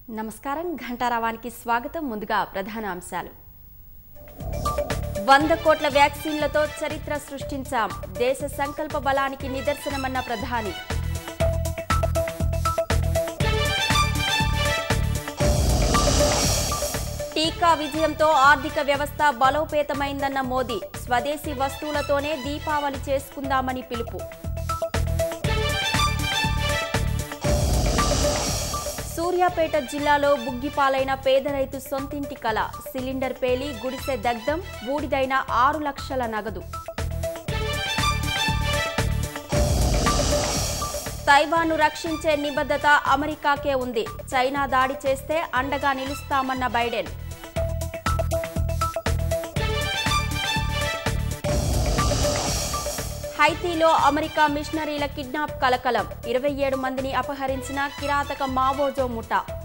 నమస్కారం ఘంటారావానికి స్వాగతం ముందుగా ప్రధాన అంశాలు వంద కోట్ల వ్యాక్సిన్లతో చరిత్ర సృష్టించాం దేశ సంకల్ప బలానికి నిదర్శనమన్న ప్రధాని టీకా విజయంతో ఆర్థిక వ్యవస్థ బలోపేతమైందన్న మోదీ స్వదేశీ వస్తువులతోనే దీపావళి చేసుకుందామని పిలుపు సూర్యాపేట జిల్లాలో బుగ్గిపాలైన పేద రైతు సొంతింటి కల సిలిండర్ పేలి గుడిసె దగ్ధం బూడిదైన ఆరు లక్షల నగదు తైవాన్ను రక్షించే నిబద్ధత అమెరికాకే ఉంది చైనా దాడి చేస్తే అండగా నిలుస్తామన్న బైడెన్ హైతీలో అమెరికా మిషనరీల కిడ్నాప్ కలకలం ఇరవై ఏడు మందిని అపహరించిన కిరాతక మావోజో ముఠా